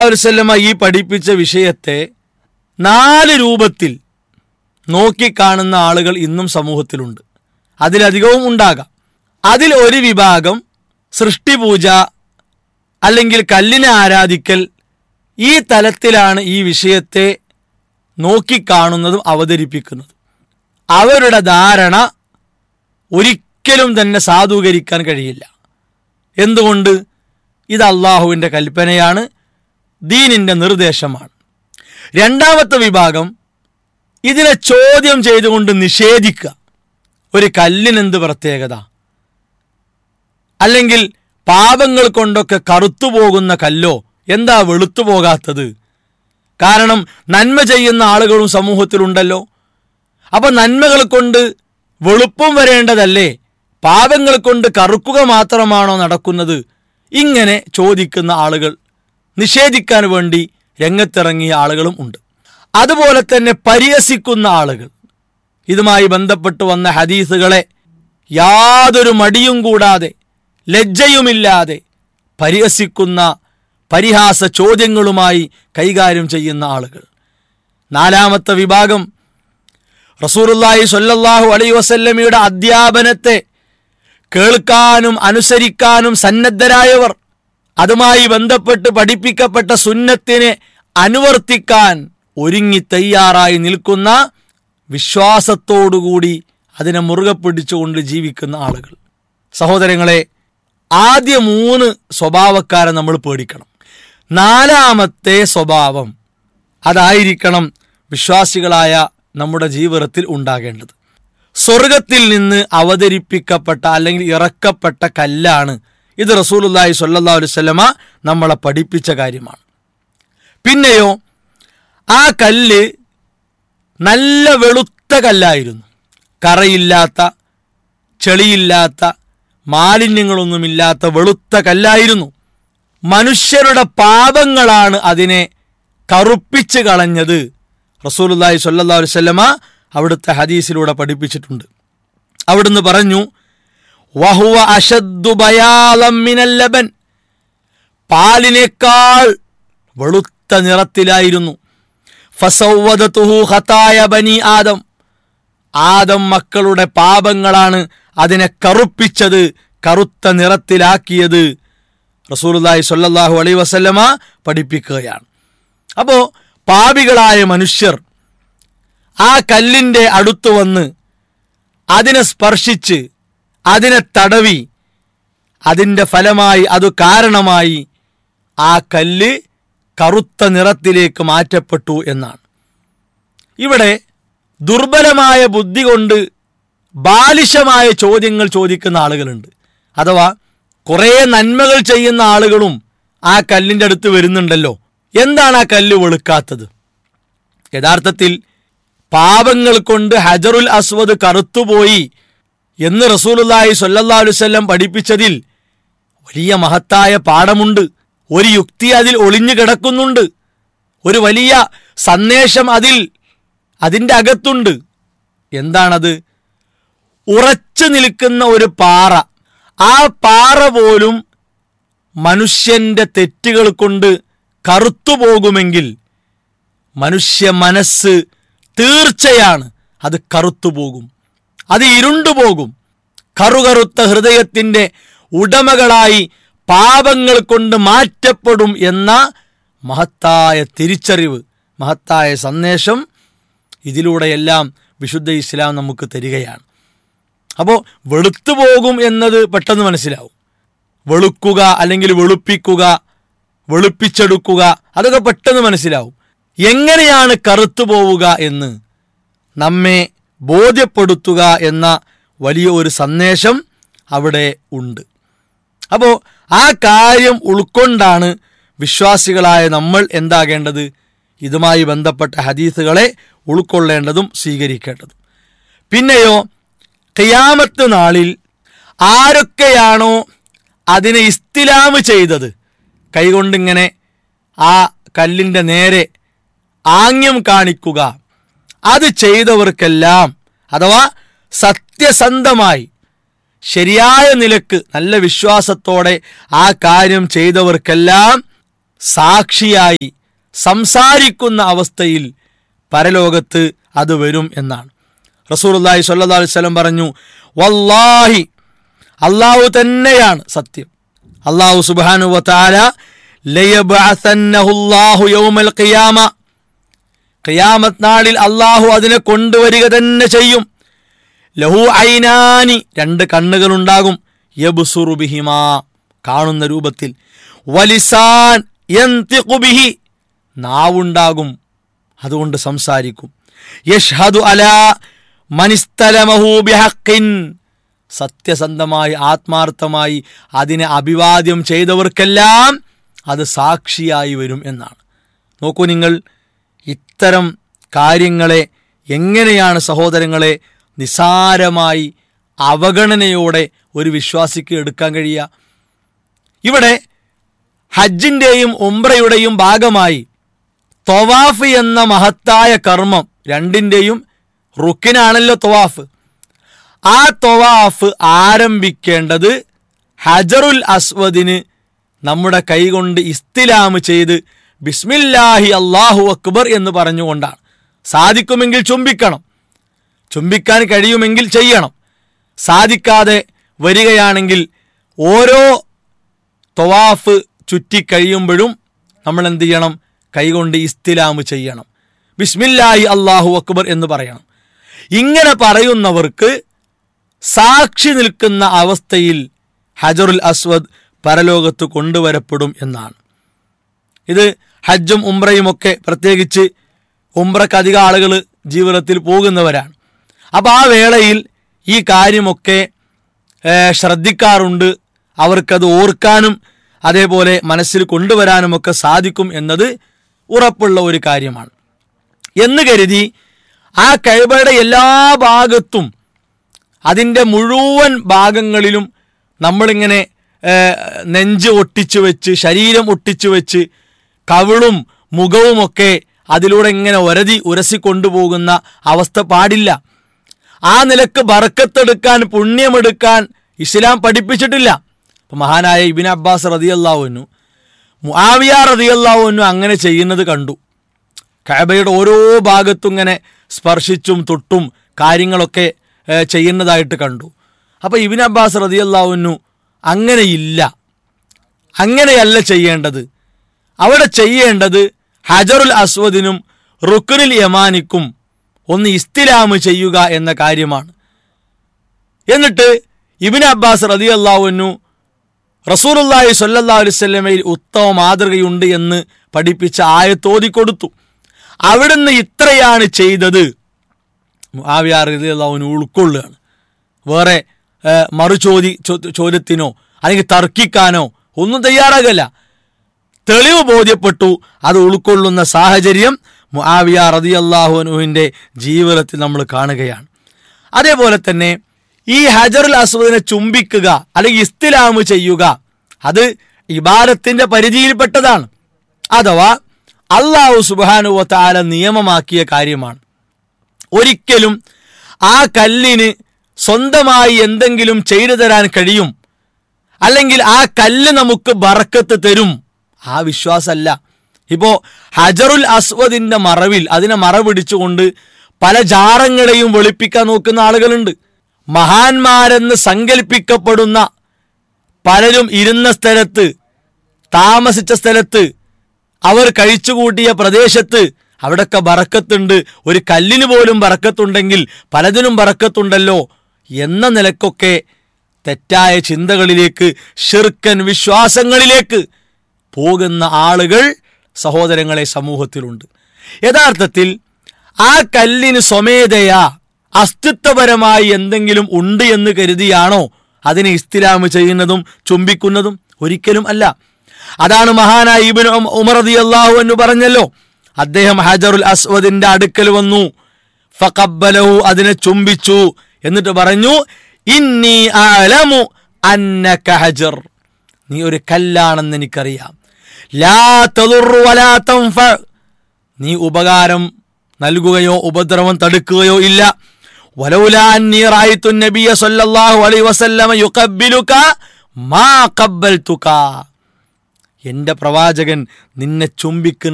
വസല്ലമ ഈ പഠിപ്പിച്ച വിഷയത്തെ നാല് രൂപത്തിൽ നോക്കിക്കാണുന്ന ആളുകൾ ഇന്നും സമൂഹത്തിലുണ്ട് അതിലധികവും ഉണ്ടാകാം അതിൽ ഒരു വിഭാഗം സൃഷ്ടിപൂജ അല്ലെങ്കിൽ കല്ലിനെ ആരാധിക്കൽ ഈ തലത്തിലാണ് ഈ വിഷയത്തെ നോക്കിക്കാണുന്നതും അവതരിപ്പിക്കുന്നതും അവരുടെ ധാരണ ഒരിക്കലും തന്നെ സാധൂകരിക്കാൻ കഴിയില്ല എന്തുകൊണ്ട് ഇത് അള്ളാഹുവിൻ്റെ കൽപ്പനയാണ് ദീനിൻ്റെ നിർദ്ദേശമാണ് രണ്ടാമത്തെ വിഭാഗം ഇതിനെ ചോദ്യം ചെയ്തുകൊണ്ട് നിഷേധിക്കുക ഒരു കല്ലിനെന്ത് പ്രത്യേകത അല്ലെങ്കിൽ പാപങ്ങൾ കൊണ്ടൊക്കെ കറുത്തു പോകുന്ന കല്ലോ എന്താ വെളുത്തു പോകാത്തത് കാരണം നന്മ ചെയ്യുന്ന ആളുകളും സമൂഹത്തിലുണ്ടല്ലോ അപ്പൊ നന്മകൾ കൊണ്ട് വെളുപ്പും വരേണ്ടതല്ലേ പാപങ്ങൾ കൊണ്ട് കറുക്കുക മാത്രമാണോ നടക്കുന്നത് ഇങ്ങനെ ചോദിക്കുന്ന ആളുകൾ നിഷേധിക്കാൻ വേണ്ടി രംഗത്തിറങ്ങിയ ആളുകളും ഉണ്ട് അതുപോലെ തന്നെ പരിഹസിക്കുന്ന ആളുകൾ ഇതുമായി ബന്ധപ്പെട്ട് വന്ന ഹദീസുകളെ യാതൊരു മടിയും കൂടാതെ ലജ്ജയുമില്ലാതെ പരിഹസിക്കുന്ന പരിഹാസ ചോദ്യങ്ങളുമായി കൈകാര്യം ചെയ്യുന്ന ആളുകൾ നാലാമത്തെ വിഭാഗം റസൂറുല്ലാഹി സ്വല്ലല്ലാഹു അലൈഹി വസല്ലമയുടെ അധ്യാപനത്തെ കേൾക്കാനും അനുസരിക്കാനും സന്നദ്ധരായവർ അതുമായി ബന്ധപ്പെട്ട് പഠിപ്പിക്കപ്പെട്ട സുന്നത്തിനെ അനുവർത്തിക്കാൻ ഒരുങ്ങി തയ്യാറായി നിൽക്കുന്ന വിശ്വാസത്തോടുകൂടി അതിനെ മുറുകെ പിടിച്ചുകൊണ്ട് ജീവിക്കുന്ന ആളുകൾ സഹോദരങ്ങളെ ആദ്യ മൂന്ന് സ്വഭാവക്കാരെ നമ്മൾ പേടിക്കണം നാലാമത്തെ സ്വഭാവം അതായിരിക്കണം വിശ്വാസികളായ നമ്മുടെ ജീവിതത്തിൽ ഉണ്ടാകേണ്ടത് സ്വർഗത്തിൽ നിന്ന് അവതരിപ്പിക്കപ്പെട്ട അല്ലെങ്കിൽ ഇറക്കപ്പെട്ട കല്ലാണ് ഇത് റസൂലുല്ലാഹി സ്വല്ലല്ലാഹു അലൈഹി വസല്ലമ നമ്മളെ പഠിപ്പിച്ച കാര്യമാണ് പിന്നെയോ ആ കല്ല് നല്ല വെളുത്ത കല്ലായിരുന്നു കറയില്ലാത്ത ചെളിയില്ലാത്ത മാലിന്യങ്ങളൊന്നുമില്ലാത്ത വെളുത്ത കല്ലായിരുന്നു മനുഷ്യരുടെ പാപങ്ങളാണ് അതിനെ കറുപ്പിച്ച് കളഞ്ഞത് റസൂലുല്ലാഹി സ്വല്ലല്ലാഹു അലൈഹി വസല്ലമ അവിടുത്തെ ഹദീസിലൂടെ പഠിപ്പിച്ചിട്ടുണ്ട് അവിടുന്ന് പറഞ്ഞു വഹുവ അശദ്ദു ബയാളം മിനൽ ലബൻ പാലിനേക്കാൾ വെളുത്ത നിറത്തിലായിരുന്നു ഫസൗവദതുഹു ഖതായ ബനി ആദം ആദം മക്കളുടെ പാപങ്ങളാണ് അതിനെ കറുപ്പിച്ചത് കറുത്ത നിറത്തിലാക്കിയത് റസൂലുള്ളാഹി സ്വല്ലല്ലാഹു അലൈഹി വസല്ലമ പഠിപ്പിക്കുകയാണ് അപ്പോൾ പാപികളായ മനുഷ്യർ ആ കല്ലിൻ്റെ അടുത്ത് വന്ന് അതിനെ സ്പർശിച്ച് അതിനെ തടവി അതിൻ്റെ ഫലമായി അത് കാരണമായി ആ കല്ല് കറുത്ത നിറത്തിലേക്ക് മാറ്റപ്പെട്ടു എന്നാണ് ഇവിടെ ദുർബലമായ ബുദ്ധി കൊണ്ട് ബാലിശമായ ചോദ്യങ്ങൾ ചോദിക്കുന്ന ആളുകളുണ്ട് അഥവാ കുറേ നന്മകൾ ചെയ്യുന്ന ആളുകളും ആ കല്ലിൻ്റെ അടുത്ത് വരുന്നുണ്ടല്ലോ എന്താണ് ആ കല്ല് വെളുക്കാത്തത് യഥാർത്ഥത്തിൽ പാപങ്ങൾ കൊണ്ട് ഹജറുൽ അസ്വദ് കറുത്തുപോയി എന്ന് റസൂലുള്ളാഹി സ്വല്ലല്ലാഹു അലൈഹി വസല്ലം പഠിപ്പിച്ചതിൽ വലിയ മഹത്തായ പാഠമുണ്ട് ഒരു യുക്തി അതിൽ ഒളിഞ്ഞു കിടക്കുന്നുണ്ട് ഒരു വലിയ സന്ദേശം അതിൽ അതിൻ്റെ അകത്തുണ്ട് എന്താണത് ഉറച്ചു നിൽക്കുന്ന ഒരു പാറ ആ പാറ പോലും മനുഷ്യന്റെ തെറ്റുകൾ കൊണ്ട് കറുത്തുപോകുമെങ്കിൽ മനുഷ്യ മനസ്സ് തീർച്ചയാണ് അത് കറുത്തുപോകും അത് ഇരുണ്ടുപോകും കറുകറുത്ത ഹൃദയത്തിൻ്റെ ഉടമകളായി പാപങ്ങൾ കൊണ്ട് മാറ്റപ്പെടും എന്ന മഹത്തായ തിരിച്ചറിവ് മഹത്തായ സന്ദേശം ഇതിലൂടെയെല്ലാം വിശുദ്ധ ഇസ്ലാം നമുക്ക് തരികയാണ് അപ്പോൾ വെളുത്തു പോകും എന്നത് പെട്ടെന്ന് മനസ്സിലാവും വെളുക്കുക അല്ലെങ്കിൽ വെളുപ്പിക്കുക വെളുപ്പിച്ചെടുക്കുക അതൊക്കെ പെട്ടെന്ന് മനസ്സിലാവും എങ്ങനെയാണ് കറുത്തു പോവുക എന്ന് നമ്മെ ബോധ്യപ്പെടുത്തുക എന്ന വലിയ ഒരു സന്ദേശം അവിടെ ഉണ്ട് അപ്പോൾ ആ കാര്യം ഉൾക്കൊണ്ടാണ് വിശ്വാസികളായ നമ്മൾ എന്താകേണ്ടത് ഇതുമായി ബന്ധപ്പെട്ട ഹദീസുകളെ ഉൾക്കൊള്ളേണ്ടതും സ്വീകരിക്കേണ്ടതും പിന്നെയോ ഖിയാമത്ത് നാളിൽ ആരൊക്കെയാണോ അതിനെ ഇസ്തിലാമ് ചെയ്തത് കൈകൊണ്ടിങ്ങനെ ആ കല്ലിൻ്റെ നേരെ ആംഗ്യം കാണിക്കുക അത് ചെയ്തവർക്കെല്ലാം അഥവാ സത്യസന്ധമായി ശരിയായ നിലക്ക് നല്ല വിശ്വാസത്തോടെ ആ കാര്യം ചെയ്തവർക്കെല്ലാം സാക്ഷിയായി സംസാരിക്കുന്ന അവസ്ഥയിൽ പരലോകത്ത് അത് വരും എന്നാണ് റസൂലുള്ളാഹി സ്വല്ലല്ലാഹു അലൈഹി വസല്ലം പറഞ്ഞു വല്ലാഹി അള്ളാഹു തന്നെയാണ് സത്യം അള്ളാഹു സുബ്ഹാനഹു വതആല ലയബ്അസന്നഹുല്ലാഹു യൗമൽ ഖിയാമ ഖിയാമത്ത് നാളിൽ അള്ളാഹു അതിനെ കൊണ്ടുവരിക തന്നെ ചെയ്യും ലഹു ഐനാനി രണ്ട് കണ്ണുകളുണ്ടാകും യബ്സുറു ബിഹിമാ കാണുന്ന രൂപത്തിൽ വലിസാൻ യന്തിഖു ബിഹി നാവുണ്ടാകും അതുകൊണ്ട് സംസാരിക്കും യഷ്ഹദു അലാ മനിസ്തലമഹു ബിഹഖിൻ സത്യസന്ധമായി ആത്മാർത്ഥമായി അതിനെ അഭിവാദ്യം ചെയ്തവർക്കെല്ലാം അത് സാക്ഷിയായി വരും എന്നാണ് നോക്കൂ നിങ്ങൾ ഇത്തരം കാര്യങ്ങളെ എങ്ങനെയാണ് സഹോദരങ്ങളെ നിസാരമായി അവഗണനയോടെ ഒരു വിശ്വാസിക്ക് എടുക്കാൻ കഴിയുക ഇവിടെ ഹജ്ജിൻ്റെയും ഉംറയുടെയും ഭാഗമായി തൊവാഫ് എന്ന മഹത്തായ കർമ്മം രണ്ടിൻ്റെയും റുക്കിനാണല്ലോ തൊവാഫ് ആ തൊവാഫ് ആരംഭിക്കേണ്ടത് ഹജറുൽ അസ്വദിന് നമ്മുടെ കൈകൊണ്ട് ഇസ്തിലാമ് ചെയ്ത് ബിസ്മില്ലാഹി അള്ളാഹു അക്ബർ എന്ന് പറഞ്ഞുകൊണ്ടാണ് സാധിക്കുമെങ്കിൽ ചുംബിക്കണം ചുംബിക്കാൻ കഴിയുമെങ്കിൽ ചെയ്യണം സാധിക്കാതെ വരികയാണെങ്കിൽ ഓരോ തൊവാഫ് ചുറ്റിക്കഴിയുമ്പോഴും നമ്മൾ എന്ത് ചെയ്യണം കൈകൊണ്ട് ഇസ്തിലാമ് ചെയ്യണം ബിസ്മില്ലാഹി അള്ളാഹു അക്ബർ എന്ന് പറയണം ഇങ്ങനെ പറയുന്നവർക്ക് സാക്ഷി നിൽക്കുന്ന അവസ്ഥയിൽ ഹജറുൽ അസ്വദ് പരലോകത്ത് കൊണ്ടുവരപ്പെടും എന്നാണ് ഇത് ഹജ്ജും ഉംറയുമൊക്കെ പ്രത്യേകിച്ച് ഉംറക്ക് അധികം ആളുകൾ ജീവിതത്തിൽ പോകുന്നവരാണ് അപ്പോൾ ആ വേളയിൽ ഈ കാര്യമൊക്കെ ഏഹ്, ശ്രദ്ധിക്കാറുണ്ട് അവർക്കത് ഓർക്കാനും അതേപോലെ മനസ്സിൽ കൊണ്ടുവരാനുമൊക്കെ സാധിക്കും എന്നത് ഉറപ്പുള്ള ഒരു കാര്യമാണ് എന്ന് കരുതി ആ കൈബയുടെ എല്ലാ ഭാഗത്തും അതിൻ്റെ മുഴുവൻ ഭാഗങ്ങളിലും നമ്മളിങ്ങനെ ഏഹ്, നെഞ്ച് ഒട്ടിച്ചു വെച്ച് ശരീരം ഒട്ടിച്ചു വെച്ച് കവിളും മുഖവുമൊക്കെ അതിലൂടെ ഇങ്ങനെ ഒരതി ഉരസി കൊണ്ടുപോകുന്ന അവസ്ഥ പാടില്ല ആ നിലക്ക് ബറക്കത്തെടുക്കാൻ പുണ്യമെടുക്കാൻ ഇസ്ലാം പഠിപ്പിച്ചിട്ടില്ല ഇപ്പം മഹാനായ ഇബിൻ അബ്ബാസ് റതിയല്ലാവുന്നു മുആവിയ റതിയല്ലാവുന്നു അങ്ങനെ ചെയ്യുന്നത് കണ്ടു കഅബയുടെ ഓരോ ഭാഗത്തും ഇങ്ങനെ സ്പർശിച്ചും തൊട്ടും കാര്യങ്ങളൊക്കെ ഏഹ്, ചെയ്യുന്നതായിട്ട് കണ്ടു അപ്പോൾ ഇബിൻ അബ്ബാസ് റതിയല്ലാവുന്നു അങ്ങനെയില്ല അങ്ങനെയല്ല ചെയ്യേണ്ടത് അവിടെ ചെയ്യേണ്ടത് ഹജറുൽ അസ്വദിനും റുക്കുനുൽ യമാനിക്കും ഒന്ന് ഇസ്തിലാമ് ചെയ്യുക എന്ന കാര്യമാണ് എന്നിട്ട് ഇബിൻ അബ്ബാസ് റതി അള്ളാഹുനു റസൂലുല്ലാഹി സല്ലാ അലുസല്ലമയിൽ ഉത്തമ മാതൃകയുണ്ട് എന്ന് പഠിപ്പിച്ച ആയത്തോതി കൊടുത്തു അവിടുന്ന് ഇത്രയാണ് ചെയ്തത് ആവിയാർ റതി അള്ളാഹുവിന് ഉൾക്കൊള്ളുകയാണ് വേറെ ഏഹ്, മറുചോദി ചോ- ചോദ്യത്തിനോ അല്ലെങ്കിൽ തർക്കിക്കാനോ ഒന്നും തയ്യാറാകല്ല തെളിവ് ബോധ്യപ്പെട്ടു അത് ഉൾക്കൊള്ളുന്ന സാഹചര്യം മുആവിയ റതിയല്ലാഹുനുവിൻ്റെ ജീവിതത്തിൽ നമ്മൾ കാണുകയാണ് അതേപോലെ തന്നെ ഈ ഹജറുൽ അസ്വദിനെ ചുംബിക്കുക അല്ലെങ്കിൽ ഇസ്തിലാമ് ചെയ്യുക അത് ഇബാദത്തിന്റെ പരിധിയിൽപ്പെട്ടതാണ് അഥവാ അള്ളാഹു സുബാനുവ താല നിയമമാക്കിയ കാര്യമാണ് ഒരിക്കലും ആ കല്ലിന് സ്വന്തമായി എന്തെങ്കിലും ചെയ്തു തരാൻ കഴിയും അല്ലെങ്കിൽ ആ കല്ല് നമുക്ക് ബറക്കത്ത് തരും ആ വിശ്വാസമല്ല ഇപ്പോ ഹജറുൽ അസ്വദിന്റെ മറവിൽ അതിനെ മറപിടിച്ചുകൊണ്ട് പല ജാറങ്ങളെയും വെളുപ്പിക്കാൻ നോക്കുന്ന ആളുകളുണ്ട് മഹാന്മാരെന്ന് സങ്കല്പിക്കപ്പെടുന്ന പലരും ഇരുന്ന സ്ഥലത്ത് താമസിച്ച സ്ഥലത്ത് അവർ കഴിച്ചുകൂട്ടിയ പ്രദേശത്ത് അവിടൊക്കെ ബറക്കത്തുണ്ട് ഒരു കല്ലിന് പോലും ബറക്കത്തുണ്ടെങ്കിൽ പലതിനും ബറക്കത്തുണ്ടല്ലോ എന്ന നിലക്കൊക്കെ തെറ്റായ ചിന്തകളിലേക്ക് ഷിർക്കൻ വിശ്വാസങ്ങളിലേക്ക് പോകുന്ന ആളുകൾ സഹോദരങ്ങളെ സമൂഹത്തിലുണ്ട് യഥാർത്ഥത്തിൽ ആ കല്ലിന് സ്വമേധയാ അസ്തിത്വപരമായി എന്തെങ്കിലും ഉണ്ട് എന്ന് കരുതിയാണോ അതിനെ ഇസ്തിലാമ് ചെയ്യുന്നതും ചുംബിക്കുന്നതും ഒരിക്കലും അല്ല അതാണ് മഹാനായ ഇബിൻ ഉമറദി അള്ളാഹു എന്ന് പറഞ്ഞല്ലോ അദ്ദേഹം ഹജറുൽ അസ്വദിന്റെ അടുക്കൽ വന്നു ഫഖബ്ബലഹു അതിനെ ചുംബിച്ചു എന്നിട്ട് പറഞ്ഞു ഇന്നി അലമു അന്നക ഹജർ നീ ഒരു കല്ലാണെന്ന് എനിക്കറിയാം ലാ തദുറു വലാ തൻഫ നീ ഉപകാരം നൽകുകയോ ഉപദ്രവം തടുക്കുകയോ ഇല്ല വലൗലാ അന്നി റായിത്തു നബിയ സല്ലല്ലാഹു അലൈഹി വസല്ലമ യുഖബ്ബിലുക മാ ഖബ്ബൽതുക എൻ്റെ പ്രവാചകൻ നിന്നെ ചുംബിക്കുന്ന